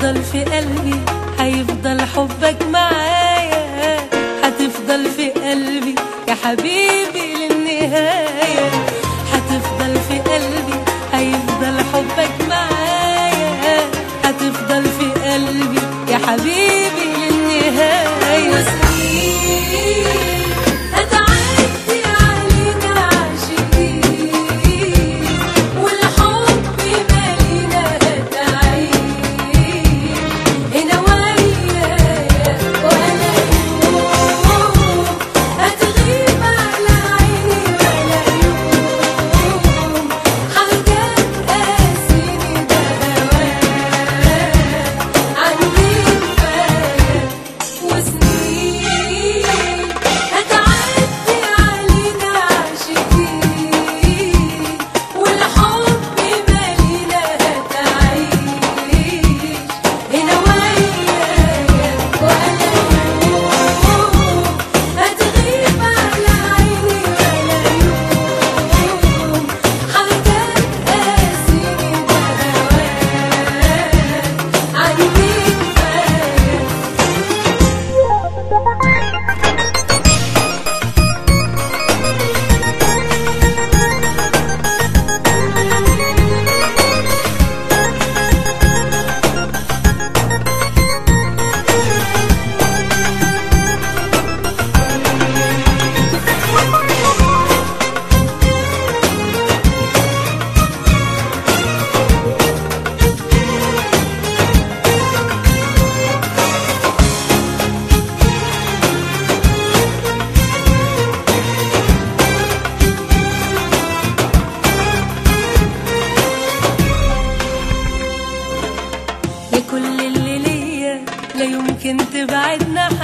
هتفضل في قلبي هيفضل حبك معايا هتفضل في قلبي يا حبيبي للنهاية هتفضل في قلبي هيفضل حبك معايا هتفضل في قلبي يا حبيبي للنهاية وسنين هتعدي علينا عاشقين والحب مالينا هتعيش هنا ويايا ولا يوم هتغيب على عيني ولا يوم حاجات قاسيني ده هواك عندي كفاية وسنين هتعدي علينا عاشقين والحب مالينا هتعيش هنا ويايا ولا يوم هتغيب على عيني ولا يوم حاجات قاسيني ده هواك عندي كفاية يا كل اللي ليا لا يمكن تبعدنا